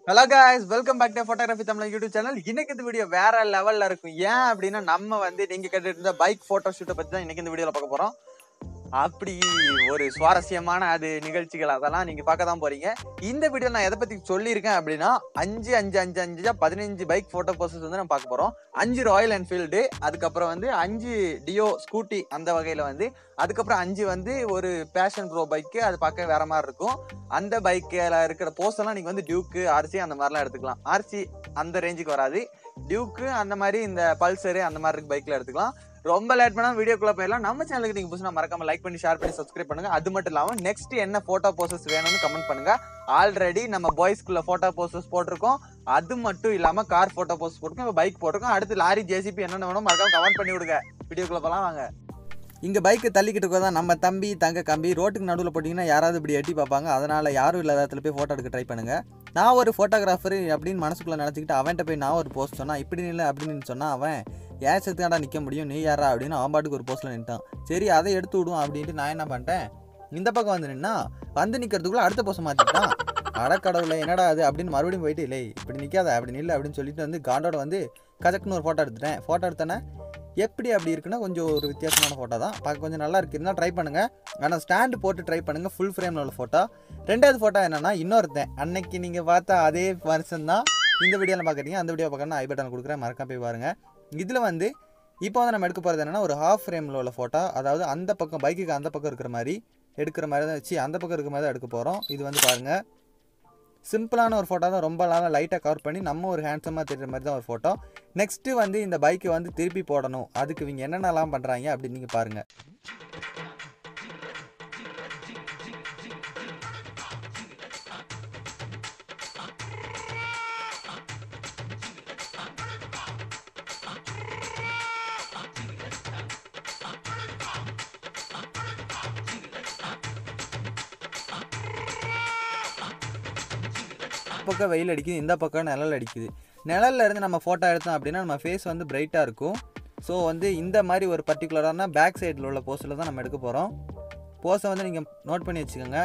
hello guys welcome back to photography Tamil YouTube channel இன்னைக்கு இந்த video வேற லெவல்ல இருக்கும் ஏன் அப்படின்னா நம்ம வந்து நீங்க கேட்டுட்டு இருந்த பைக் போட்டோ ஷூட்டை பத்தி தான் இன்னைக்கு இந்த வீடியோல பார்க்க போறோம் அப்படி ஒரு சுவாரஸ்யமான அது நிகழ்ச்சிகள் அதெல்லாம் நீங்க பார்க்க தான் போறீங்க இந்த வீடியோ நான் எதை பத்தி சொல்லியிருக்கேன் அப்படின்னா அஞ்சு அஞ்சு அஞ்சு அஞ்சு பதினஞ்சு பைக் போட்டோ போஸ்டர்ஸ் வந்து நம்ம பார்க்க போறோம் அஞ்சு ராயல் என்ஃபீல்டு அதுக்கப்புறம் வந்து அஞ்சு டியோ ஸ்கூட்டி அந்த வகையில வந்து அதுக்கப்புறம் அஞ்சு வந்து ஒரு பேஷன் ப்ரோ பைக்கு அது பார்க்க வேற மாதிரி இருக்கும் அந்த பைக்கில் இருக்கிற போஸ்ட் எல்லாம் நீங்க வந்து டியூக்கு ஆர்சி அந்த மாதிரிலாம் எடுத்துக்கலாம் ஆர்சி அந்த ரேஞ்சுக்கு வராது டியூக்கு அந்த மாதிரி இந்த பல்சரு அந்த மாதிரி இருக்கு பைக்ல எடுத்துக்கலாம் ரொம்ப லேட் பண்ணா வீடியோக்குள்ள போயிடலாம் நம்ம சேனலுக்கு நீங்க புதுசா மறக்காம லைக் பண்ணி ஷேர் பண்ணி சப்ஸ்கிரைப் பண்ணுங்க அது மட்டும் இல்லாம நெக்ஸ்ட் என்ன போட்டோ போசஸ் வேணும்னு கமெண்ட் பண்ணுங்க ஆல்ரெடி நம்ம பாய்ஸ்குள்ள போட்டோ போசஸ் போட்டிருக்கோம் அது மட்டும் இல்லாம கார் போட்டோ போஸ்ட் போட்டிருக்கோம் பைக் போட்டிருக்கோம் அடுத்து லாரி ஜேசிபி என்னென்ன வேணும் மறக்காம கமெண்ட் பண்ணி விடுங்க வீடியோக்குள்ள போலாம் வாங்க இங்கே பைக்கை தள்ளிக்கிட்டு இருக்கோ தான் நம்ம தம்பி தங்க கம்பி ரோட்டுக்கு நடுவில் போட்டிங்கன்னா யாராவது இப்படி எட்டி பார்ப்பாங்க அதனால் யாரும் இல்லாத இடத்துல போய் ஃபோட்டோ எடுக்க ட்ரை பண்ணுங்கள் நான் ஒரு ஃபோட்டோகிராஃபர் அப்படின்னு மனசுக்குள்ளே நினச்சிக்கிட்டு அவன்கிட்ட போய் நான் ஒரு போஸ்ட் சொன்னா இப்படி இல்லை அப்படின்னு சொன்னால் அவன் ஏன் செத்துக்காடா நிற்க முடியும் நீ யாரா அப்படின்னு அவன் பாட்டுக்கு ஒரு போஸ்ட்டில் நின்ட்டான் சரி அதை எடுத்து விடும் அப்படின்ட்டு நான் என்ன பண்ணிட்டேன் இந்த பக்கம் வந்து நின்னா வந்து நிற்கிறதுக்குள்ளே அடுத்த போஸ்ட் மாற்றிட்டான் அடக்கடவுளை என்னடா அது அப்படின்னு மறுபடியும் போயிட்டு இல்லை இப்படி நிற்காத அப்படி நில்லை அப்படின்னு சொல்லிட்டு வந்து காண்டோட வந்து கஜக்குன்னு ஒரு ஃபோட்டோ எடுத்துட்டேன் ஃபோட்டோ எடுத்தேனே எப்படி அப்படி இருக்குன்னா கொஞ்சம் ஒரு வித்தியாசமான ஃபோட்டோ தான் பார்க்க கொஞ்சம் நல்லா இருக்கு இருந்தால் ட்ரை பண்ணுங்கள் ஆனால் ஸ்டாண்டு போட்டு ட்ரை பண்ணுங்கள் ஃபுல் ஃப்ரேமில் உள்ள ஃபோட்டோ ரெண்டாவது ஃபோட்டோ என்னன்னா இன்னொருத்தன் அன்னைக்கு நீங்கள் பார்த்தா அதே வருஷம் தான் இந்த வீடியோவில் பார்க்குறீங்க அந்த வீடியோ பார்க்கணும் ஐ பட்டன் கொடுக்குறேன் மறக்காம போய் பாருங்கள் இதில் வந்து இப்போ வந்து நம்ம எடுக்க போகிறது என்னன்னா ஒரு ஹாஃப் ஃப்ரேமில் உள்ள ஃபோட்டோ அதாவது அந்த பக்கம் பைக்குக்கு அந்த பக்கம் இருக்கிற மாதிரி எடுக்கிற மாதிரி தான் வச்சு அந்த பக்கம் இருக்கிற மாதிரி தான் எடுக்க போகிறோம் இது வந்து பாருங்கள் சிம்பிளான ஒரு ஃபோட்டோ தான் ரொம்ப நாளாக லைட்டாக கவர் பண்ணி நம்ம ஒரு ஹேண்ட்ஸமாக தெரியுற மாதிரி தான் ஒரு ஃபோட்டோ நெக்ஸ்ட்டு வந்து இந்த பைக்கை வந்து திருப்பி போடணும் அதுக்கு இவங்க என்னென்னலாம் பண்ணுறாங்க அப்படின்னு நீங்கள் பாருங்கள் பக்கம் வெயில் அடிக்குது இந்த பக்கம் நிழல் அடிக்குது நிழல்ல இருந்து நம்ம ஃபோட்டோ எடுத்தோம் அப்படின்னா நம்ம ஃபேஸ் வந்து பிரைட்டாக இருக்கும் ஸோ வந்து இந்த மாதிரி ஒரு பர்டிகுலரான பேக் சைடில் உள்ள போஸ்ட்டில் தான் நம்ம எடுக்க போகிறோம் போஸை வந்து நீங்கள் நோட் பண்ணி வச்சுக்கோங்க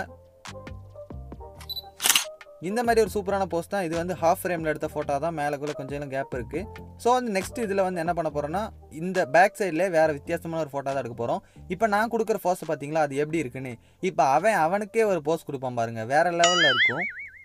இந்த மாதிரி ஒரு சூப்பரான போஸ்ட் தான் இது வந்து ஹாஃப் ஃப்ரேமில் எடுத்த ஃபோட்டோ தான் மேலேக்குள்ளே கொஞ்சம் கேப் இருக்குது ஸோ வந்து நெக்ஸ்ட் இதில் வந்து என்ன பண்ண போகிறோன்னா இந்த பேக் சைட்லேயே வேறு வித்தியாசமான ஒரு ஃபோட்டோ தான் எடுக்க போகிறோம் இப்போ நான் கொடுக்குற போஸ்ட் பார்த்தீங்களா அது எப்படி இருக்குன்னு இப்போ அவன் அவனுக்கே ஒரு போஸ்ட் கொடுப்பான் பாருங்க வேறு லெவலில் இருக்கும்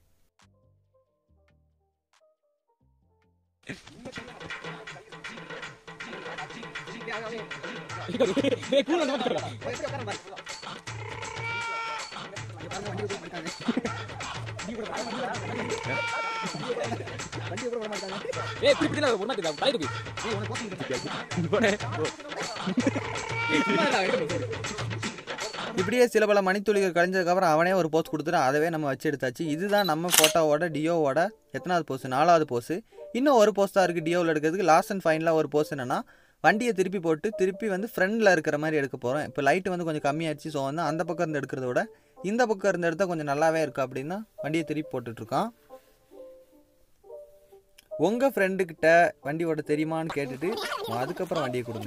ஏய் இப்படி இப்படி ஒண்ணா தெரியாது தாய் தூக்கி ஏய் உனக்கு போட்டு போனே இப்படியே சில பல மணித்துளிகள் கழிஞ்சதுக்கப்புறம் அவனே ஒரு போஸ்ட் கொடுத்துட்டு அதவே நம்ம வச்சு எடுத்தாச்சு இதுதான் நம்ம ஃபோட்டோவோட டியோவோட எத்தனாவது போஸ்ட் நாலாவது போஸ்ட் இன்னும் ஒரு போஸ்ட் தான் இருக்குது டியோவில் எடுக்கிறதுக்கு லாஸ்ட் அண்ட் ஃபைனலாக ஒரு போஸ்ட் என்னன்னா வண்டியை திருப்பி போட்டு திருப்பி வந்து ஃப்ரண்டில் இருக்கிற மாதிரி எடுக்க போகிறோம் இப்போ லைட்டு வந்து கொஞ்சம் கம்மியாச்சு ஸோ வந்து அந்த பக்கம் இருந்து எடுக்கிறத விட இந்த பக்கம் இருந்து எடுத்தால் கொஞ்சம் நல்லாவே இருக்கும் அப்படின்னா வண்டியை திருப்பி போட்டுட்ருக்கான் உங்கள் ஃப்ரெண்டுக்கிட்ட வண்டி ஓட்ட தெரியுமான்னு கேட்டுட்டு அதுக்கப்புறம் வண்டியை கொடுங்க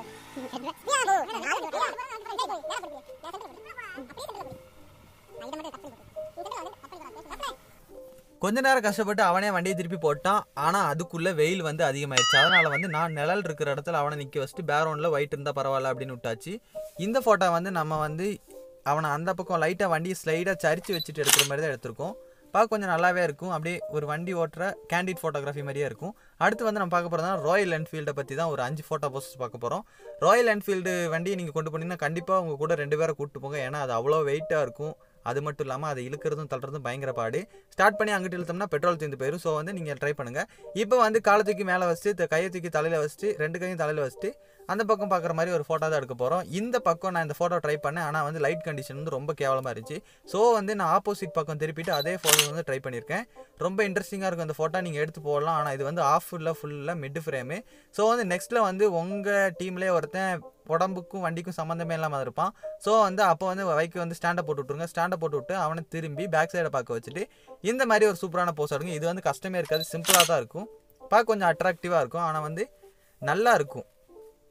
கொஞ்ச நேரம் கஷ்டப்பட்டு அவனே வண்டியை திருப்பி போட்டான் ஆனால் அதுக்குள்ளே வெயில் வந்து அதிகமாயிருச்சு அதனால் வந்து நான் நிழல் இருக்கிற இடத்துல அவனை நிற்க வச்சுட்டு பேக்ரவுண்டில் ஒயிட் இருந்தால் பரவாயில்ல அப்படின்னு விட்டாச்சு இந்த ஃபோட்டோ வந்து நம்ம வந்து அவனை அந்த பக்கம் லைட்டாக வண்டியை ஸ்லைடாக சரிச்சு வச்சுட்டு எடுக்கிற மாதிரி தான் எடுத்திருக்கோம் பார்க்க கொஞ்சம் நல்லாவே இருக்கும் அப்படியே ஒரு வண்டி ஓட்டுற கேண்டிட் ஃபோட்டோகிராஃபி மாதிரியே இருக்கும் அடுத்து வந்து நம்ம பார்க்க போகிறதா ராயல் என்ஃபீல்டை பற்றி தான் ஒரு அஞ்சு ஃபோட்டோ போஸ்ட் பார்க்க போகிறோம் ராயல் என்ஃபீல்டு வண்டியை நீங்கள் கொண்டு போனீங்கன்னா கண்டிப்பாக உங்கள் கூட ரெண்டு பேரை கூப்பிட்டு போங்க ஏன்னா அது அவ்வளோ வெயிட்டாக இருக்கும் அது மட்டும் இல்லாமல் அதை இழுக்கிறதும் தள்ளுறதும் பயங்கர பாடு ஸ்டார்ட் பண்ணி அங்கிட்டு இழுத்தோம்னா பெட்ரோல் தீர்ந்து போயிடும் ஸோ வந்து நீங்கள் ட்ரை பண்ணுங்கள் இப்போ வந்து காலை தூக்கி மேலே வச்சுட்டு த- கையை தூக்கி தலையில் வச்சுட்டு ரெண்டு கையும் தலையில் வச்சுட்டு அந்த பக்கம் பார்க்குற மாதிரி ஒரு ஃபோட்டோ தான் எடுக்க போகிறோம் இந்த பக்கம் நான் இந்த ஃபோட்டோ ட்ரை பண்ணேன் ஆனால் வந்து லைட் கண்டிஷன் வந்து ரொம்ப கேவலமாக இருந்துச்சு ஸோ வந்து நான் ஆப்போசிட் பக்கம் திருப்பிட்டு அதே ஃபோட்டோ வந்து ட்ரை பண்ணியிருக்கேன் ரொம்ப இன்ட்ரெஸ்டிங்காக இருக்கும் அந்த ஃபோட்டோ நீங்கள் எடுத்து போடலாம் ஆனால் இது வந்து ஆஃப் ஃபுல்லாக ஃபுல்லாக மிட் ஃப்ரேமு ஸோ வந்து நெக்ஸ்ட்டில் வந்து உங்கள் டீம்லேயே ஒருத்தன் உடம்புக்கும் வண்டிக்கும் சம்மந்தமே இல்லாமல் இருப்பான் ஸோ வந்து அப்போ வந்து பைக்கு வந்து ஸ்டாண்டை போட்டு விட்ருங்க ஸ்டாண்டை போட்டு விட்டு அவனை திரும்பி பேக் சைடை பார்க்க வச்சுட்டு இந்த மாதிரி ஒரு சூப்பரான போஸ் எடுங்க இது வந்து கஷ்டமே இருக்காது சிம்பிளாக தான் இருக்கும் பார்க்க கொஞ்சம் அட்ராக்டிவாக இருக்கும் ஆனால் வந்து நல்லா இருக்கும்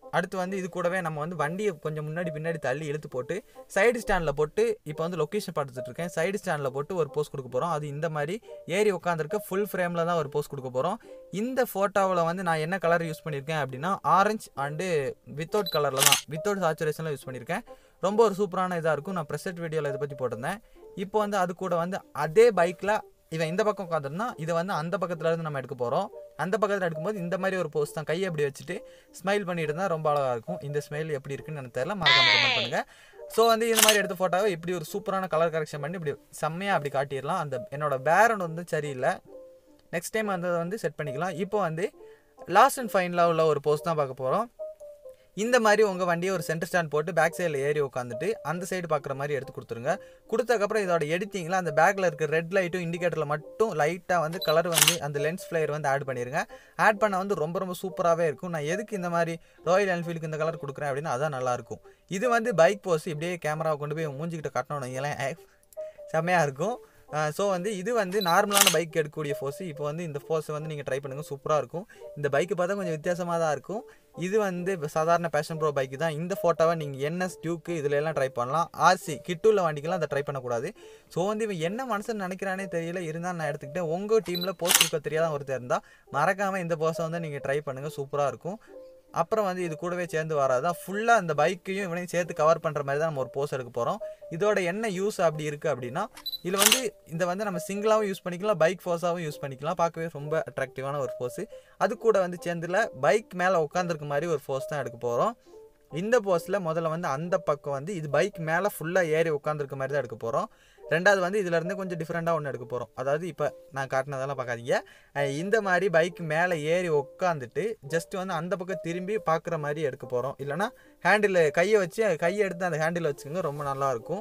அடுத்து வந்து இது கூடவே நம்ம வந்து வண்டியை கொஞ்சம் முன்னாடி பின்னாடி தள்ளி இழுத்து போட்டு சைடு ஸ்டாண்டில் போட்டு இப்போ வந்து லொக்கேஷன் பார்த்துட்டு இருக்கேன் சைடு ஸ்டாண்டில் போட்டு ஒரு போஸ்ட் கொடுக்க போகிறோம் அது இந்த மாதிரி ஏறி உட்காந்துருக்க ஃபுல் ஃப்ரேமில் தான் ஒரு போஸ்ட் கொடுக்க போகிறோம் இந்த ஃபோட்டோவில் வந்து நான் என்ன கலர் யூஸ் பண்ணியிருக்கேன் அப்படின்னா ஆரஞ்சு அண்டு வித்தவுட் கலரில் தான் வித்தவுட் சாச்சுரேஷனில் யூஸ் பண்ணியிருக்கேன் ரொம்ப ஒரு சூப்பரான இதாக இருக்கும் நான் ப்ரெசெட் வீடியோவில் இதை பற்றி போட்டிருந்தேன் இப்போ வந்து அது கூட வந்து அதே பைக்கில் இவன் இந்த பக்கம் உட்காந்துருந்தா இதை வந்து அந்த பக்கத்துல இருந்து நம்ம எடுக்க போகிறோம் அந்த பக்கத்தில் எடுக்கும்போது இந்த மாதிரி ஒரு போஸ்ட் தான் கையை அப்படி வச்சுட்டு ஸ்மைல் பண்ணிட்டு இருந்தால் ரொம்ப அழகாக இருக்கும் இந்த ஸ்மைல் எப்படி இருக்குன்னு எனக்கு தெரியல மறக்காம கமெண்ட் பண்ணுங்கள் ஸோ வந்து இந்த மாதிரி எடுத்த ஃபோட்டோவை இப்படி ஒரு சூப்பரான கலர் கரெக்ஷன் பண்ணி இப்படி செம்மையாக அப்படி காட்டிடலாம் அந்த என்னோட பேரண்ட் வந்து சரியில்லை நெக்ஸ்ட் டைம் வந்து அதை வந்து செட் பண்ணிக்கலாம் இப்போ வந்து லாஸ்ட் அண்ட் ஃபைனலாக உள்ள ஒரு போஸ்ட் தான் பார்க்க போகிறோம் இந்த மாதிரி உங்கள் வண்டியை ஒரு சென்டர் ஸ்டாண்ட் போட்டு பேக் சைடில் ஏறி உட்காந்துட்டு அந்த சைடு பார்க்குற மாதிரி எடுத்து கொடுத்துருங்க கொடுத்ததுக்கப்புறம் இதோட எடிட்டிங்கில் அந்த பேக்கில் இருக்க ரெட் லைட்டும் இண்டிகேட்டரில் மட்டும் லைட்டாக வந்து கலர் வந்து அந்த லென்ஸ் ஃப்ளையர் வந்து ஆட் பண்ணிடுங்க ஆட் பண்ண வந்து ரொம்ப ரொம்ப சூப்பராகவே இருக்கும் நான் எதுக்கு இந்த மாதிரி ராயல் என்ஃபீல்டுக்கு இந்த கலர் கொடுக்குறேன் அப்படின்னா அதான் நல்லாயிருக்கும் இது வந்து பைக் போஸ் இப்படியே கேமராவை கொண்டு போய் மூஞ்சிக்கிட்ட கட்டணும் வைங்களேன் செம்மையாக இருக்கும் ஸோ வந்து இது வந்து நார்மலான பைக் எடுக்கக்கூடிய ஃபோர்ஸ் இப்போ வந்து இந்த ஃபோர்ஸை வந்து நீங்கள் ட்ரை பண்ணுங்கள் சூப்பராக இருக்கும் இந்த பைக்கு பார்த்தா கொஞ்சம் வித்தியாசமாக தான் இருக்கும் இது வந்து இப்ப சாதாரண பேஷன் ப்ரோ பைக்கு தான் இந்த ஃபோட்டோவை நீங்கள் என்எஸ் டியூக்கு இதில் எல்லாம் ட்ரை பண்ணலாம் ஆர்சி கிட்டுள்ள வண்டிக்கெல்லாம் அதை ட்ரை பண்ணக்கூடாது ஸோ வந்து இவன் என்ன மனசு நினைக்கிறானே தெரியல இருந்தால் நான் எடுத்துக்கிட்டேன் உங்கள் டீமில் போஸ்ட் கொடுக்க தெரியாத ஒருத்தர் இருந்தால் மறக்காமல் இந்த போஸ்ட்டை வந்து நீங்கள் ட்ரை பண்ணுங்கள் சூப்பராக இருக்கும் அப்புறம் வந்து இது கூடவே சேர்ந்து வராதான் ஃபுல்லாக அந்த பைக்கையும் இவனையும் சேர்த்து கவர் பண்ணுற மாதிரி தான் நம்ம ஒரு போஸ் எடுக்க போகிறோம் இதோட என்ன யூஸ் அப்படி இருக்குது அப்படின்னா இதில் வந்து இந்த வந்து நம்ம சிங்கிளாகவும் யூஸ் பண்ணிக்கலாம் பைக் ஃபோர்ஸாகவும் யூஸ் பண்ணிக்கலாம் பார்க்கவே ரொம்ப அட்ராக்டிவான ஒரு ஃபோர்ஸு அது கூட வந்து சேர்ந்துல பைக் மேலே உட்காந்துருக்க மாதிரி ஒரு ஃபோர்ஸ் தான் எடுக்க போகிறோம் இந்த போஸில் முதல்ல வந்து அந்த பக்கம் வந்து இது பைக் மேலே ஃபுல்லாக ஏறி உட்காந்துருக்க மாதிரி தான் எடுக்க போகிறோம் ரெண்டாவது வந்து இதுலேருந்து கொஞ்சம் டிஃப்ரெண்ட்டாக ஒன்று எடுக்க போகிறோம் அதாவது இப்போ நான் காட்டினதெல்லாம் பார்க்காதீங்க அஹ் இந்த மாதிரி பைக் மேலே ஏறி உட்காந்துட்டு ஜஸ்ட் வந்து அந்த பக்கம் திரும்பி பார்க்குற மாதிரி எடுக்க போகிறோம் இல்லைனா ஹேண்டில் கையை வச்சு கையை எடுத்து அந்த ஹேண்டில் வச்சுக்கோங்க ரொம்ப நல்லாயிருக்கும்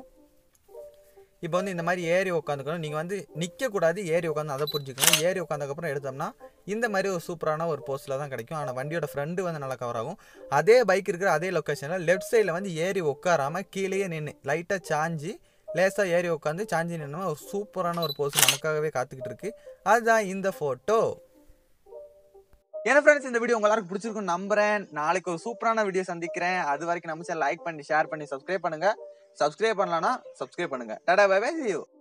இப்போ வந்து இந்த மாதிரி ஏறி உட்காந்துக்கணும் நீங்கள் வந்து நிற்கக்கூடாது ஏறி உட்காந்து அதை புரிஞ்சுக்கணும் ஏறி உட்காந்ததுக்கப்புறம் எடுத்தோம்னா இந்த மாதிரி ஒரு சூப்பரான ஒரு போஸ்ட்டில் தான் கிடைக்கும் ஆனால் வண்டியோட ஃப்ரண்ட் வந்து நல்லா கவர் ஆகும் அதே பைக் இருக்கிற அதே லொக்கேஷனில் லெஃப்ட் சைடில் வந்து ஏறி உட்காராம கீழேயே நின்று லைட்டாக சாஞ்சி லேசாக ஏறி உட்காந்து சாஞ்சி நின்று ஒரு சூப்பரான ஒரு போஸ் நமக்காகவே காத்துக்கிட்டு இருக்கு அதுதான் இந்த ஃபோட்டோ ஏன்னா ஃப்ரெண்ட்ஸ் இந்த வீடியோ உங்க எல்லாருக்கும் பிடிச்சிருக்கும் நம்புறேன் நாளைக்கு ஒரு சூப்பரான வீடியோ சந்திக்கிறேன் அது வரைக்கும் நம்ம சேனல் லைக் பண்ணி ஷேர் பண்ணி சப்ஸ்கிரைப் பண்ணுங்க சப்ஸ்கிரைப் பண்ணலன்னா சப்ஸ்கிரைப் பண்ணுங்க tata bye bye see you